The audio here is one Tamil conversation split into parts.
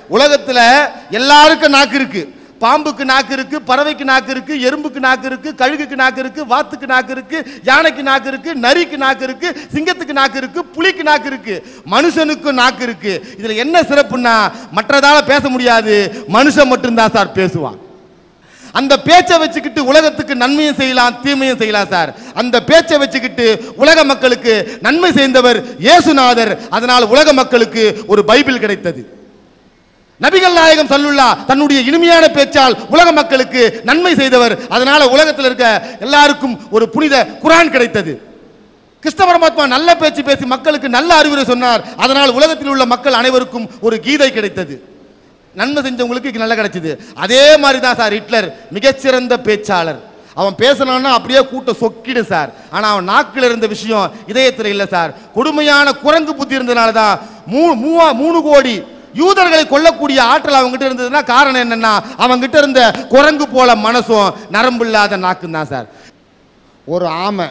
உலகத்துல எல்லாருக்கும் நாக்கு இருக்கு பாம்புக்கு நாக்கு இருக்கு பறவைக்கு நாக்கு இருக்கு எறும்புக்கு நாக்கு இருக்கு கழுகுக்கு நாக்கு இருக்கு வாத்துக்கு நாக்கு இருக்கு யானைக்கு நாக்கு இருக்கு நரிக்கு நாக்கு இருக்கு சிங்கத்துக்கு நாக்கு இருக்கு புலிக்கு நாக்கு இருக்கு மனுஷனுக்கும் நாக்கு இருக்கு இதுல என்ன சிறப்புன்னா மற்றதால பேச முடியாது மனுஷன் மட்டும்தான் சார் பேசுவான் அந்த பேச்சை வச்சுக்கிட்டு உலகத்துக்கு நன்மையும் செய்யலாம் தீமையும் செய்யலாம் சார் அந்த பேச்சை வச்சுக்கிட்டு உலக மக்களுக்கு நன்மை செய்தவர் இயேசுநாதர் அதனால் உலக மக்களுக்கு ஒரு பைபிள் கிடைத்தது நபிகள் நாயகம் சல்லுல்லா தன்னுடைய இனிமையான பேச்சால் உலக மக்களுக்கு நன்மை செய்தவர் அதனால உலகத்தில் இருக்க எல்லாருக்கும் ஒரு புனித குரான் கிடைத்தது கிருஷ்ண பரமாத்மா நல்ல பேச்சு பேசி மக்களுக்கு நல்ல அறிவுரை சொன்னார் அதனால் உலகத்தில் உள்ள மக்கள் அனைவருக்கும் ஒரு கீதை கிடைத்தது நன்மை செஞ்சவங்களுக்கு நல்லா கிடைச்சது அதே மாதிரி தான் சார் ஹிட்லர் மிகச்சிறந்த பேச்சாளர் அவன் பேசினான்னா அப்படியே கூட்டம் சொக்கிடும் சார் ஆனா அவன் நாக்கில் இருந்த விஷயம் இதயத்தில் இல்லை சார் கொடுமையான குரங்கு புத்தி இருந்ததுனால தான் மூ மூவா மூணு கோடி யூதர்களை கொல்லக்கூடிய ஆற்றல் அவங்ககிட்ட இருந்ததுன்னா காரணம் என்னன்னா அவங்ககிட்ட இருந்த குரங்கு போல மனசும் நரம்பு இல்லாத நாக்கும் தான் சார் ஒரு ஆமை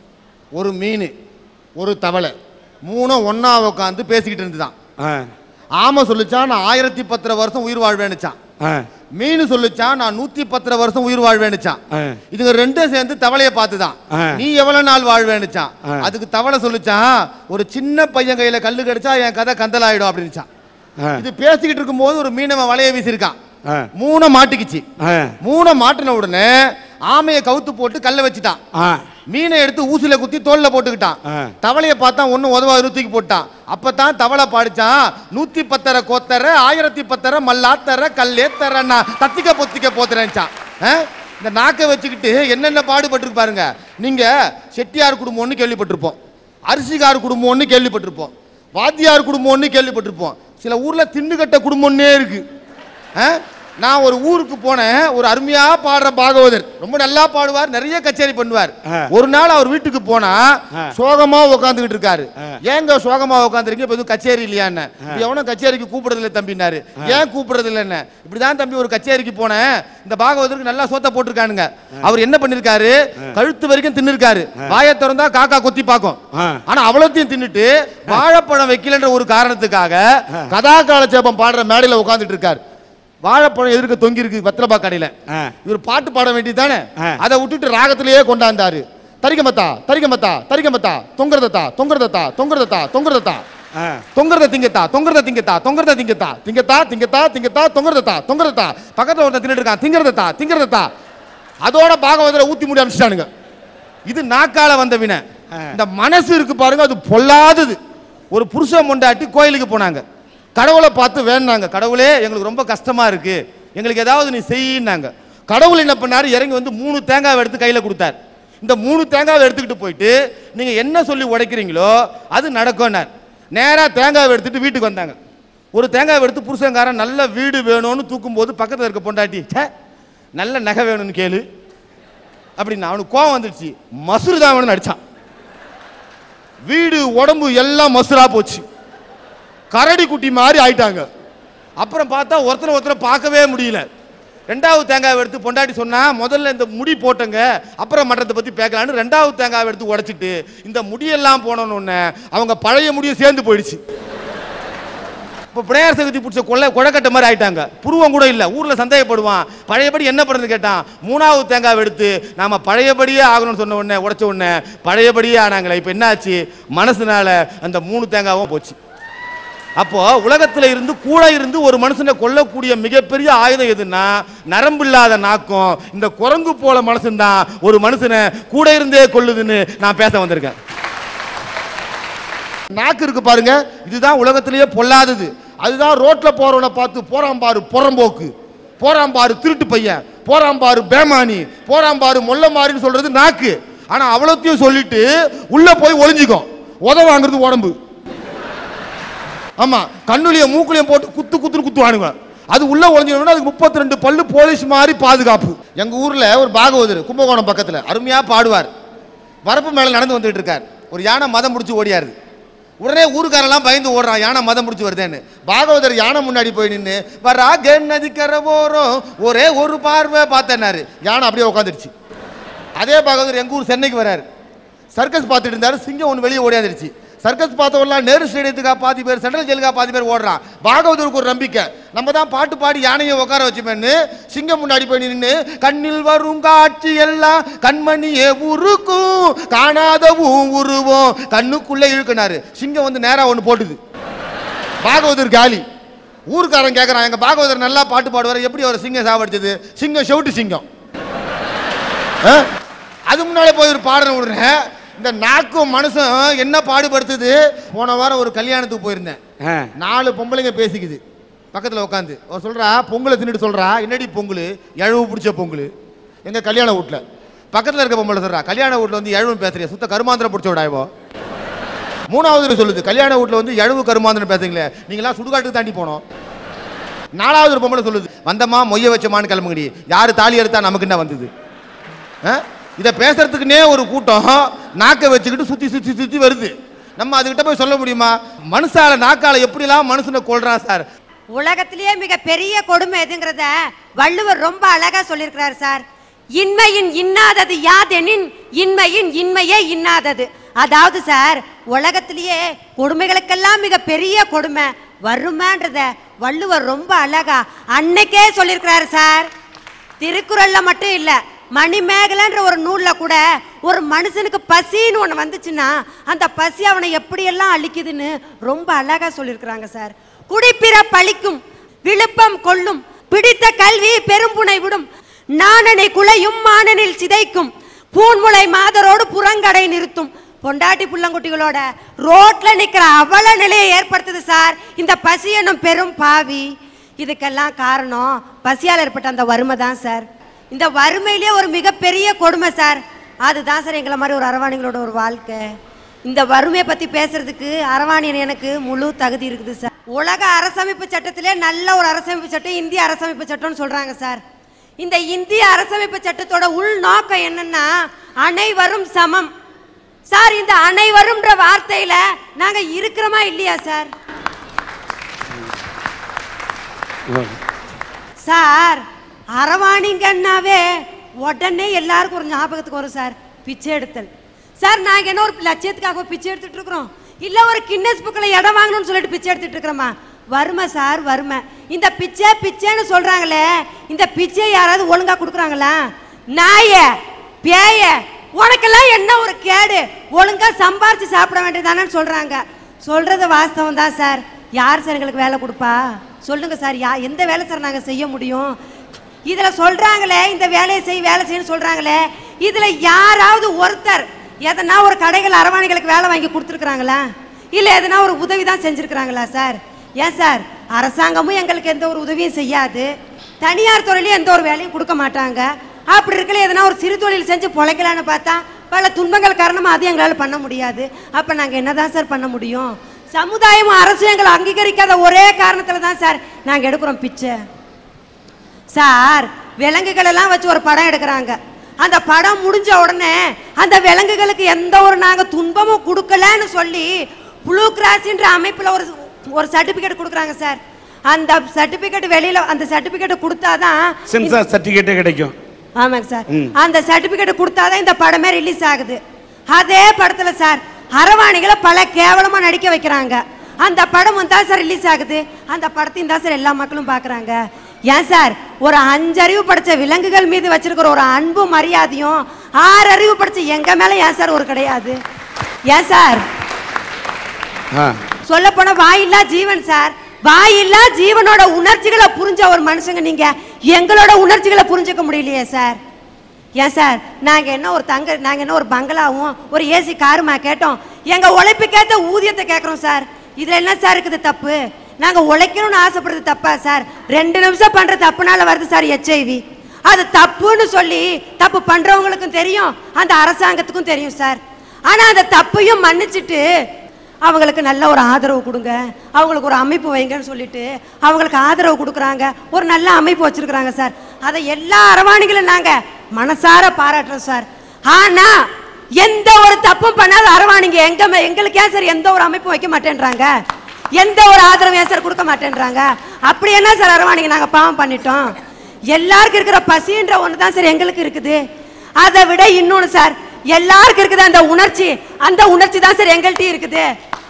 ஒரு மீன் ஒரு தவளை மூணும் ஒண்ணா உட்காந்து பேசிக்கிட்டு இருந்துதான் ஆ ஆமை சொல்லுச்சான் நான் ஆயிரத்தி பத்தரை வருஷம் உயிர் வாழ்வேன்னுச்சான் ஆ மீன் சொல்லுச்சான் நான் நூத்தி பத்தரை வருஷம் உயிர் வாழ்வேன்னுச்சான் ஆ. இதுங்க ரெண்டும் சேர்ந்து தவளைய பார்த்துதான் ஆ. நீ எவ்வளவு நாள் வாழ்வேன்னுச்சான் ஆ. அதுக்கு தவளை சொல்லுச்சான் ஒரு சின்ன பையன் கையில கல்லு கடிச்சா என் கதை கந்தலாயிடும் அப்படின்னுச்சான் ஆ. இது பேசிக்கிட்டு இருக்கும்போது ஒரு மீனவன் வலைய வீசியிருக்கான் ஆ. மூணை மாட்டிக்கிச்சு ஆ. மூணை மாட்டின உடனே ஆமையை கவுத்து போட்டு கல்லை வச்சுட்டான் ஆ மீனை எடுத்து ஊசில குத்தி தோல்ல போட்டுக்கிட்டான் ஆ. தவளையை பார்த்தா ஒன்னும் உதவாது தூக்கி போட்டான் அப்பதான் தவளை பாடிச்சான் நூத்தி பத்தரை கோத்தர ஆயிரத்தி பத்தரை மல்லாத்தர கல்லேத்தரன்னா தத்திக்க பொத்திக்க போத்துறேன்ச்சான் ஆ? இந்த நாக்கை வச்சுக்கிட்டு என்னென்ன பாடுபட்டிருக்கு பாருங்க நீங்க செட்டியார் குடும்பம்னு கேள்விப்பட்டிருப்போம் அரிசிகார் குடும்பம்னு கேள்விப்பட்டிருப்போம் வாத்தியார் குடும்பம்னு கேள்விப்பட்டிருப்போம் சில ஊர்ல திண்டுகட்ட குடும்பம்னே இருக்கு ஆ? நான் ஒரு ஊருக்கு போனேன் ஒரு அருமையா பாடுற பாகவதர் ரொம்ப நல்லா பாடுவார் நிறைய கச்சேரி பண்ணுவார் ஆ. ஒரு நாள் அவர் வீட்டுக்கு போனா ஆ. சோகமா உட்காந்துக்கிட்டு இருக்காரு ஆ. ஏங்க சோகமா உட்காந்துருக்கீங்க இப்ப எதுவும் கச்சேரி இல்லையான்னு இப்ப எவனும் கச்சேரிக்கு கூப்பிடுறது இல்லை தம்பினாரு ஏன் கூப்பிடுறது இல்லைன்னு இப்படிதான் தம்பி ஒரு கச்சேரிக்கு போனேன் இந்த பாகவதருக்கு நல்லா சோத்த போட்டிருக்கானுங்க அவர் என்ன பண்ணிருக்காரு கழுத்து வரைக்கும் தின்னுருக்காரு வாயை திறந்தா காக்கா கொத்தி பார்க்கும் ஆ. ஆனா அவ்வளோத்தையும் தின்னுட்டு வாழைப்பழம் வைக்கலன்ற ஒரு காரணத்துக்காக கதா காலட்சேபம் பாடுற மேடையில உட்கார்ந்துட்டு இருக்காரு வாழைப்பழம் எதிர்க்க தொங்கி இருக்கு வத்திரபா கடையில ஆ. இவர் பாட்டு பாட வேண்டியதானே ஆ. அதை விட்டுட்டு ராகத்திலேயே கொண்டாந்தாரு தரிகமத்தா தரிகமத்தா தரிகமத்தா தொங்குறதத்தா தொங்குறதத்தா தொங்குறதத்தா தொங்குறதத்தா ஆ. தொங்குறத திங்கத்தா தொங்குறத திங்கத்தா தொங்குறத திங்கத்தா திங்கத்தா திங்கத்தா திங்கத்தா தொங்குறதத்தா தொங்குறதா பக்கத்துல ஒருத்தன் தின்னுட்டு இருக்கான் திங்கறதத்தா திங்கறதத்தா அதோட பாகவதரை ஊத்தி முடி அமிச்சிட்டானுங்க இது நாக்கால வந்த வினை ஆ. இந்த மனசு இருக்கு பாருங்க அது பொல்லாதது ஒரு புருஷன் மொண்டாட்டி கோயிலுக்கு போனாங்க கடவுளை பார்த்து வேணாங்க கடவுளே எங்களுக்கு ரொம்ப கஷ்டமா இருக்கு எங்களுக்கு ஏதாவது நீ செய்யினாங்க கடவுள் என்ன பண்ணாரு இறங்கி வந்து மூணு தேங்காவை எடுத்து கையில கொடுத்தார் இந்த மூணு தேங்காவை எடுத்துக்கிட்டு போயிட்டு நீங்க என்ன சொல்லி உடைக்கிறீங்களோ அது நடக்கும்னார் நேரா தேங்காவை எடுத்துட்டு வீட்டுக்கு வந்தாங்க ஒரு தேங்காவை எடுத்து புருஷங்காரன் நல்ல வீடு வேணும்னு தூக்கும்போது பக்கத்துல இருக்க பொண்டாட்டி ச்சே நல்ல நகை வேணும்னு கேளு அப்படின்னு அவனுக்கு கோவம் வந்துடுச்சு மசுறு தான் வேணும்னு அடிச்சான் வீடு உடம்பு எல்லாம் மசுரா போச்சு கரடி குட்டி மாதிரி ஆயிட்டாங்க அப்புறம் பார்த்தா ஒருத்தரை ஒருத்தரை பார்க்கவே முடியல ரெண்டாவது தேங்காவை எடுத்து பொண்டாட்டி சொன்னா முதல்ல இந்த முடி போட்டங்க அப்புறம் மற்றத்தை பத்தி பேக்கலான்னு ரெண்டாவது தேங்காவை எடுத்து உடைச்சிட்டு இந்த முடியெல்லாம் போனோன்னு உடனே அவங்க பழைய முடியும் சேர்ந்து போயிடுச்சு இப்போ பிள்ளையார் சதுர்த்தி பிடிச்ச கொள்ளை கொழக்கட்டை மாதிரி ஆயிட்டாங்க புருவம் கூட இல்லை ஊரில் சந்தேகப்படுவான் பழையபடி என்ன பண்ணுறது கேட்டான் மூணாவது தேங்காவை எடுத்து நாம பழையபடியே ஆகணும்னு சொன்ன உடனே உடைச்ச உடனே பழையபடியே ஆனாங்களே இப்போ என்னாச்சு மனசுனால அந்த மூணு தேங்காவும் போச்சு அப்போ உலகத்துல இருந்து கூட இருந்து ஒரு மனுஷனை கொல்லக்கூடிய மிகப்பெரிய ஆயுதம் எதுன்னா நரம்பு இல்லாத நாக்கம் இந்த குரங்கு போல மனுஷன்தான் ஒரு மனுஷனை கூட இருந்தே கொல்லுதுன்னு நான் பேச வந்திருக்கேன் நாக்கு இருக்கு பாருங்க இதுதான் உலகத்திலேயே பொல்லாதது அதுதான் ரோட்ல போறவனை பார்த்து போறான் பாரு புறம்போக்கு போறான் பாரு திருட்டு பையன் போறான் பாரு பேமானி போறான் பாரு மொல்ல மாறின்னு சொல்றது நாக்கு ஆனா அவ்வளோத்தையும் சொல்லிட்டு உள்ள போய் ஒளிஞ்சுக்கும் உத வாங்குறது உடம்பு ஆமா கண்ணுலிய மூக்குலியம் போட்டு குத்து குத்துன்னு குத்துவானுங்க அது உள்ள ஒளிஞ்சிடணும் அதுக்கு முப்பத்தி ரெண்டு பல்லு போலீஸ் மாதிரி பாதுகாப்பு எங்க ஊர்ல ஒரு பாகவதர் கும்பகோணம் பக்கத்துல அருமையா பாடுவார் வரப்பு மேல நடந்து வந்துட்டு இருக்கார் ஒரு யானை மதம் முடிச்சு ஓடியாரு உடனே ஊருக்காரெல்லாம் பயந்து ஓடுறான் யானை மதம் முடிச்சு வருதேன்னு பாகவதர் யானை முன்னாடி போய் நின்று வராக நதிக்கரை ஓரம் ஒரே ஒரு பார்வை பார்த்தேன்னாரு யானை அப்படியே உட்காந்துருச்சு அதே பாகவதர் எங்க ஊர் சென்னைக்கு வராரு சர்க்கஸ் பார்த்துட்டு இருந்தாரு சிங்கம் ஒன்று வெளியே ஓடியாந்துருச்சு சர்க்கஸ் பார்த்தவெல்லாம் நேரு ஸ்டேடியத்துக்கா பாதி பேர் சென்ட்ரல் ஜெயிலுக்கா பாதி பேர் ஓடுறான் பாகவதருக்கு ஒரு நம்பிக்கை நம்ம தான் பாட்டு பாடி யானையை உட்கார வச்சுமேன்னு சிங்கம் முன்னாடி போய் நின்று கண்ணில் வரும் காட்சி எல்லாம் கண்மணியே உருக்கும் காணாதவும் உருவோம் கண்ணுக்குள்ளே இழுக்கினாரு சிங்கம் வந்து நேரா ஒன்று போட்டுது பாகவதர் காலி ஊர்க்காரன் கேட்குறான் எங்க பாகவதர் நல்லா பாட்டு பாடுவார் எப்படி அவர் சிங்கம் சாவடிச்சது சிங்கம் செவிட்டு சிங்கம் ஆ? அது முன்னாலே போய் ஒரு பாடனை விடுறேன் இந்த நாக்கும் மனுஷன் என்ன பாடுபடுத்துது போன வாரம் ஒரு கல்யாணத்துக்கு போயிருந்தேன் ஆ. நாலு பொம்பளைங்க பேசிக்குது பக்கத்தில் உட்காந்து அவர் சொல்றா பொங்கலை தின்னுட்டு சொல்றா என்னடி பொங்கல் எழவு பிடிச்ச பொங்கல் எங்க கல்யாண வீட்டில் பக்கத்தில் இருக்க பொம்பளை சொல்றா கல்யாண வீட்டில் வந்து எழவு பேசுறியா சுத்த கருமாந்திரம் பிடிச்ச விடாயவோ மூணாவது சொல்லுது கல்யாண வீட்டில் வந்து எழவு கருமாந்திரம் பேசுறீங்களே நீங்களாம் சுடுகாட்டுக்கு தாண்டி போனோம் நாலாவது ஒரு பொம்பளை சொல்லுது வந்தம்மா மொய்ய வச்சமான்னு கிளம்புங்கடி யாரு தாலி எடுத்தா நமக்கு என்ன வந்தது ஆ? இதை பேசுறதுக்குன்னே ஒரு கூட்டம் நாக்கை வச்சுக்கிட்டு சுத்தி சுத்தி சுத்தி வருது நம்ம அதுகிட்ட போய் சொல்ல முடியுமா மனுஷால நாக்கால எப்படிலாம் மனுஷனை கொள்றான் சார் உலகத்திலேயே மிக பெரிய கொடுமை எதுங்கிறத வள்ளுவர் ரொம்ப அழகா சொல்லியிருக்கிறார் சார் இன்மையின் இன்னாதது யாதெனின் இன்மையின் இன்மையே இன்னாதது அதாவது சார் உலகத்திலேயே கொடுமைகளுக்கெல்லாம் மிக பெரிய கொடுமை வறுமைன்றத வள்ளுவர் ரொம்ப அழகா அன்னைக்கே சொல்லியிருக்கிறாரு சார் திருக்குறள்ல மட்டும் இல்ல மணிமேகலைன்ற ஒரு நூல்ல கூட ஒரு மனுஷனுக்கு பசின்னு ஒன்று வந்துச்சுன்னா அந்த பசி அவனை எப்படியெல்லாம் அழிக்குதுன்னு ரொம்ப அழகா சொல்லியிருக்கிறாங்க சார் குடிப்பிற பழிக்கும் விழுப்பம் கொள்ளும் பிடித்த கல்வி பெரும்புனை விடும் நாணனை குலையும் மானனில் சிதைக்கும் பூன்முளை மாதரோடு புறங்கடை நிறுத்தும் பொண்டாட்டி புள்ளங்குட்டிகளோட ரோட்ல நிக்கிற அவல நிலையை ஏற்படுத்துது சார் இந்த பசி என்னும் பெரும் பாவி இதுக்கெல்லாம் காரணம் பசியால் ஏற்பட்ட அந்த வறுமை தான் சார் இந்த வறுமையிலே ஒரு மிகப்பெரிய கொடுமை சார் அதுதான் சார் எங்களை மாதிரி ஒரு அரவாணிகளோட ஒரு வாழ்க்கை இந்த வறுமையை பத்தி பேசுறதுக்கு அரவாணியன் எனக்கு முழு தகுதி இருக்குது சார் உலக அரசமைப்பு சட்டத்திலே நல்ல ஒரு அரசமைப்பு சட்டம் இந்திய அரசமைப்பு சட்டம்னு சொல்றாங்க சார் இந்த இந்திய அரசமைப்பு சட்டத்தோட உள் நோக்கம் என்னன்னா அனைவரும் சமம் சார் இந்த அனைவரும்ன்ற வார்த்தையில நாங்க இருக்கிறோமா இல்லையா சார் சார் அரவாணிங்கன்னாவே உடனே எல்லாருக்கும் ஒரு ஞாபகத்துக்கு வரும் சார் பிச்சை எடுத்தல் சார் நாங்க என்ன ஒரு லட்சியத்துக்காக பிச்சை எடுத்துட்டு இருக்கிறோம் இல்ல ஒரு கின்னஸ் புக்கில் இடம் வாங்கணும்னு சொல்லிட்டு பிச்சை எடுத்துட்டு இருக்கிறோமா வறுமை சார் வறுமை இந்த பிச்சை பிச்சைன்னு சொல்றாங்களே இந்த பிச்சை யாராவது ஒழுங்கா கொடுக்குறாங்களா நாய பேய உனக்கெல்லாம் என்ன ஒரு கேடு ஒழுங்கா சம்பாரிச்சு சாப்பிட வேண்டியதானு சொல்றாங்க சொல்றது வாஸ்தவம் தான் சார் யார் சார் எங்களுக்கு வேலை கொடுப்பா சொல்லுங்க சார் யா எந்த வேலை சார் நாங்க செய்ய முடியும் இதுல சொல்றாங்களே இந்த வேலையை செய் வேலை செய்யணும் சொல்றாங்களே இதுல யாராவது ஒருத்தர் எதனா ஒரு கடைகள் அரவாணிகளுக்கு வேலை வாங்கி கொடுத்துருக்குறாங்களா இல்ல எதனா ஒரு உதவி தான் செஞ்சிருக்கிறாங்களா சார் ஏன் சார் அரசாங்கமும் எங்களுக்கு எந்த ஒரு உதவியும் செய்யாது தனியார் துறையிலையும் எந்த ஒரு வேலையும் கொடுக்க மாட்டாங்க அப்படி இருக்கல எதனா ஒரு சிறு தொழில் செஞ்சு பொழைக்கலான்னு பார்த்தா பல துன்பங்கள் காரணமாக அது எங்களால் பண்ண முடியாது அப்போ நாங்கள் என்னதான் சார் பண்ண முடியும் சமுதாயமும் அரசும் எங்களை அங்கீகரிக்காத ஒரே காரணத்தில் தான் சார் நாங்கள் எடுக்கிறோம் பிச்சை சார் விலங்குகள் எல்லாம் வச்சு ஒரு படம் எடுக்கிறாங்க அந்த படம் முடிஞ்ச உடனே அந்த விலங்குகளுக்கு எந்த ஒரு நாங்க துன்பமும் கொடுக்கலன்னு சொல்லி ப்ளூ கிராஸ்ன்ற அமைப்புல ஒரு ஒரு சர்டிபிகேட் கொடுக்குறாங்க சார் அந்த சர்டிபிகேட் வெளியில அந்த சர்டிபிகேட் கொடுத்தாதான் சென்சார் சர்டிஃபிகேட்டே கிடைக்கும் ஆமாங்க சார் ம். அந்த சர்டிபிகேட் கொடுத்தாதான் இந்த படமே ரிலீஸ் ஆகுது அதே படத்துல சார் அரவாணிகளை பல கேவலமா நடிக்க வைக்கிறாங்க அந்த படம் தான் சார் ரிலீஸ் ஆகுது அந்த படத்தையும் தான் சார் எல்லா மக்களும் பார்க்கறாங்க ஏன் சார் ஒரு அஞ்சறிவு படிச்ச விலங்குகள் மீது வச்சிருக்கிற ஒரு அன்பு மரியாதையும் ஆறு அறிவு படிச்ச எங்க மேல ஏன் சார் ஒரு கிடையாது ஏன் சார் ஆ சொல்ல போனா வாயில்லா ஜீவன் சார் வாயில்லா ஜீவனோட உணர்ச்சிகளை புரிஞ்ச ஒரு மனுஷங்க நீங்க எங்களோட உணர்ச்சிகளை புரிஞ்சுக்க முடியலையே சார் ஏன் சார் நாங்க என்ன ஒரு தங்க நாங்க என்ன ஒரு பங்களாவும் ஒரு ஏசி காருமா கேட்டோம் எங்க உழைப்புக்கேத்த ஊதியத்தை கேட்குறோம் சார் இதுல என்ன சார் இருக்குது தப்பு நாங்க உழைக்கணும்னு ஆசைப்படுறது தப்பா சார் ரெண்டு நிமிஷம் பண்ற தப்புனால வருது சார் எச்ஐவி அது தப்புன்னு சொல்லி தப்பு பண்றவங்களுக்கும் தெரியும் அந்த அரசாங்கத்துக்கும் தெரியும் சார் ஆனா அந்த தப்பையும் மன்னிச்சிட்டு அவங்களுக்கு நல்ல ஒரு ஆதரவு கொடுங்க அவங்களுக்கு ஒரு அமைப்பு வைங்கன்னு சொல்லிட்டு அவங்களுக்கு ஆதரவு கொடுக்குறாங்க ஒரு நல்ல அமைப்பு வச்சிருக்கிறாங்க சார் அதை எல்லா அரவாணிகளும் நாங்க மனசார பாராட்டுறோம் சார் ஆனா எந்த ஒரு தப்பும் பண்ணாத அரவாணிங்க எங்க மே- எங்களுக்கு ஏன் சார் எந்த ஒரு அமைப்பும் வைக்க மாட்டேன்றாங்க எந்த ஒரு ஆதரவு ஏன் சார் கொடுக்க மாட்டேன்றாங்க அப்படி என்ன சார் அரவாணிங்க நாங்க பாவம் பண்ணிட்டோம் எல்லாருக்கும் இருக்கிற பசின்ற ஒன்று தான் சார் எங்களுக்கு இருக்குது அதை விட இன்னொன்று சார் எல்லாருக்கும் இருக்குது அந்த உணர்ச்சி அந்த உணர்ச்சி தான் சார் எங்கள்கிட்டயும் இருக்குது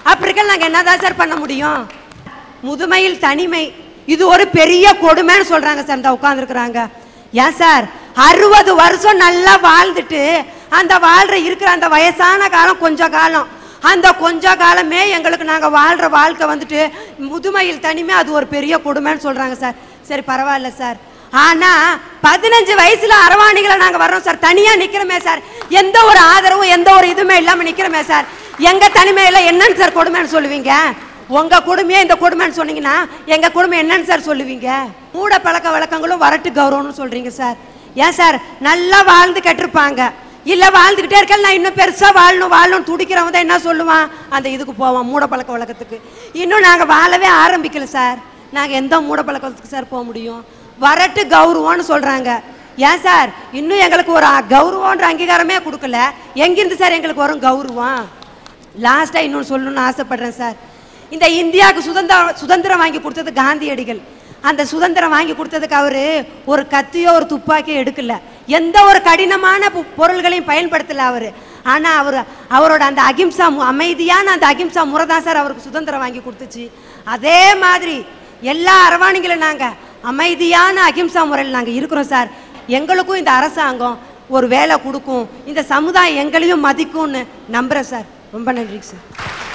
அப்படி இருக்க நாங்க என்னதான் சார் பண்ண முடியும் முதுமையில் தனிமை இது ஒரு பெரிய கொடுமைன்னு சொல்றாங்க சார் இந்த உட்காந்துருக்குறாங்க ஏன் சார் அறுபது வருஷம் நல்லா வாழ்ந்துட்டு அந்த வாழ்ற இருக்கிற அந்த வயசான காலம் கொஞ்ச காலம் அந்த கொஞ்ச காலமே எங்களுக்கு நாங்க வாழ்ற வாழ்க்கை வந்துட்டு முதுமையில் தனிமை அது ஒரு பெரிய கொடுமைன்னு சொல்றாங்க சார் சரி பரவாயில்ல சார் ஆனா பதினஞ்சு வயசுல அரவாணிகளை நாங்க வர்றோம் சார் தனியா நிக்கிறோமே சார் எந்த ஒரு ஆதரவும் எந்த ஒரு இதுவுமே இல்லாம நிக்கிறோமே சார் எங்க தனிமையில என்னன்னு சார் கொடுமைன்னு சொல்லுவீங்க உங்க கொடுமையே இந்த கொடுமைன்னு சொன்னீங்கன்னா எங்க கொடுமை என்னன்னு சார் சொல்லுவீங்க மூட பழக்க வழக்கங்களும் வரட்டு கௌரவம்னு சொல்றீங்க சார் ஏன் சார் நல்லா வாழ்ந்து கெட்டிருப்பாங்க இல்ல வாழ்ந்துகிட்டே இருக்கல நான் இன்னும் பெருசா வாழணும் வாழணும் துடிக்கிறவன் தான் என்ன சொல்லுவான் அந்த இதுக்கு போவான் மூட பழக்க வழக்கத்துக்கு இன்னும் நாங்க வாழவே ஆரம்பிக்கல சார் நாங்க எந்த மூட பழக்கத்துக்கு சார் போக முடியும் வரட்டு கௌரவம்னு சொல்றாங்க ஏன் சார் இன்னும் எங்களுக்கு ஒரு அ- கௌரவம்ன்ற அங்கீகாரமே கொடுக்கல எங்கிருந்து சார் எங்களுக்கு வரும் கௌரவம் லாஸ்டா இன்னொன்று சொல்லணும்னு ஆசைப்படுறேன் சார் இந்த இந்தியாவுக்கு சுதந்திரம் சுதந்திரம் வாங்கி கொடுத்தது காந்தியடிகள் அந்த சுதந்திரம் வாங்கி கொடுத்ததுக்கு அவரு ஒரு கத்தியோ ஒரு துப்பாக்கியோ எடுக்கல எந்த ஒரு கடினமான பொ- பொருள்களையும் பயன்படுத்தல அவரு ஆனா அவர் அவரோட அந்த அகிம்சா மு- அமைதியான அந்த அகிம்சா முறை தான் சார் அவருக்கு சுதந்திரம் வாங்கி கொடுத்துச்சு அதே மாதிரி எல்லா அரவாணிகளும் நாங்க அமைதியான அகிம்சா முறையில் நாங்க இருக்கிறோம் சார் எங்களுக்கும் இந்த அரசாங்கம் ஒரு வேலை கொடுக்கும் இந்த சமுதாயம் எங்களையும் மதிக்கும்னு நம்புறேன் சார் ரொம்ப நன்றி சார்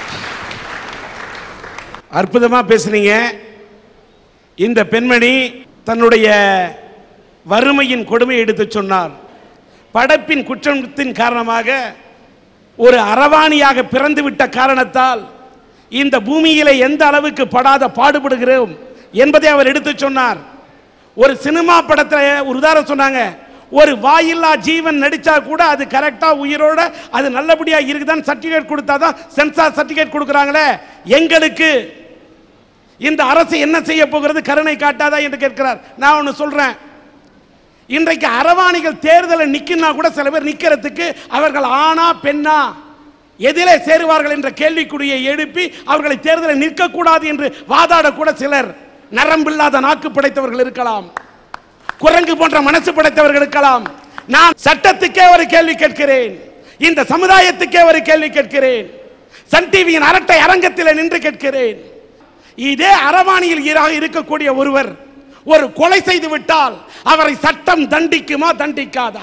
அற்புதமா பேசுனீங்க இந்த பெண்மணி தன்னுடைய வறுமையின் கொடுமையை எடுத்து சொன்னார் படைப்பின் குற்றத்தின் காரணமாக ஒரு அரவாணியாக பிறந்து விட்ட காரணத்தால் இந்த பூமியிலே எந்த அளவுக்கு படாத பாடுபடுகிறோம் என்பதை அவர் எடுத்து சொன்னார் ஒரு சினிமா படத்தில் ஒரு உதாரணம் சொன்னாங்க ஒரு வாயில்லா ஜீவன் நடிச்சா கூட அது கரெக்டா உயிரோட அது நல்லபடியா இருக்குதான்னு சர்டிபிகேட் கொடுத்தாதான் சென்சார் சர்டிபிகேட் கொடுக்குறாங்களே எங்களுக்கு இந்த அரசு என்ன செய்ய போகிறது கருணை காட்டாதா என்று கேட்கிறார் நான் ஒன்று சொல்றேன் இன்றைக்கு அரவாணிகள் தேர்தலில் நிக்கினா கூட சில பேர் நிக்கிறதுக்கு அவர்கள் ஆணா பெண்ணா எதிலே சேருவார்கள் என்ற கேள்விக்குறியை எழுப்பி அவர்களை தேர்தலில் நிற்கக்கூடாது என்று வாதாடக்கூட சிலர் நரம்பில்லாத நாக்கு படைத்தவர்கள் இருக்கலாம் குரங்கு போன்ற மனசு படைத்தவர்கள் இருக்கலாம் நான் சட்டத்துக்கே ஒரு கேள்வி கேட்கிறேன் இந்த சமுதாயத்துக்கே ஒரு கேள்வி கேட்கிறேன் சன் டிவியின் அரட்டை அரங்கத்தில் நின்று கேட்கிறேன் இதே அரவாணியில் ஈராக இருக்கக்கூடிய ஒருவர் ஒரு கொலை செய்து விட்டால் அவரை சட்டம் தண்டிக்குமா தண்டிக்காதா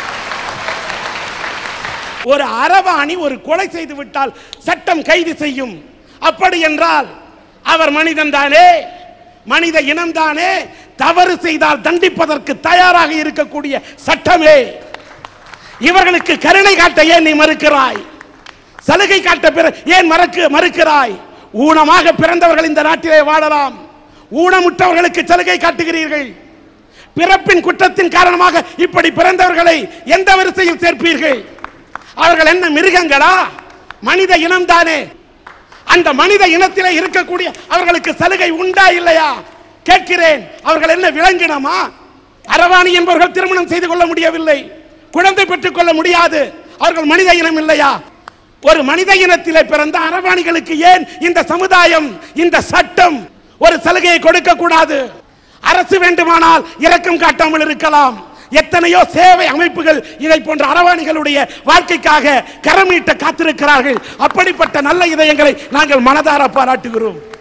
ஒரு அரவாணி ஒரு கொலை செய்து விட்டால் சட்டம் கைது செய்யும் அப்படி என்றால் அவர் மனிதன் தானே மனித இனம் தானே தவறு செய்தால் தண்டிப்பதற்கு தயாராக இருக்கக்கூடிய சட்டமே இவர்களுக்கு கருணை காட்ட ஏன் நீ மறுக்கிறாய் சலுகை காட்ட பிற ஏன் மறக்கு மறுக்கிறாய் ஊனமாக பிறந்தவர்கள் இந்த நாட்டிலே வாழலாம் ஊனமுற்றவர்களுக்கு சலுகை காட்டுகிறீர்கள் பிறப்பின் குற்றத்தின் காரணமாக இப்படி பிறந்தவர்களை எந்த வரிசையில் சேர்ப்பீர்கள் அவர்கள் என்ன மிருகங்களா மனித இனம் தானே அந்த மனித இனத்திலே இருக்கக்கூடிய அவர்களுக்கு சலுகை உண்டா இல்லையா கேட்கிறேன் அவர்கள் என்ன விலங்கினமா அரவாணி என்பவர்கள் திருமணம் செய்து கொள்ள முடியவில்லை குழந்தை பெற்றுக் கொள்ள முடியாது அவர்கள் மனித இனம் இல்லையா ஒரு மனித இனத்திலே பிறந்த அரவாணிகளுக்கு ஏன் இந்த சமுதாயம் இந்த சட்டம் ஒரு சலுகையை கொடுக்க கூடாது அரசு வேண்டுமானால் இரக்கம் காட்டாமல் இருக்கலாம் எத்தனையோ சேவை அமைப்புகள் இதை போன்ற அரவாணிகளுடைய வாழ்க்கைக்காக கரமீட்ட காத்திருக்கிறார்கள் அப்படிப்பட்ட நல்ல இதயங்களை நாங்கள் மனதார பாராட்டுகிறோம்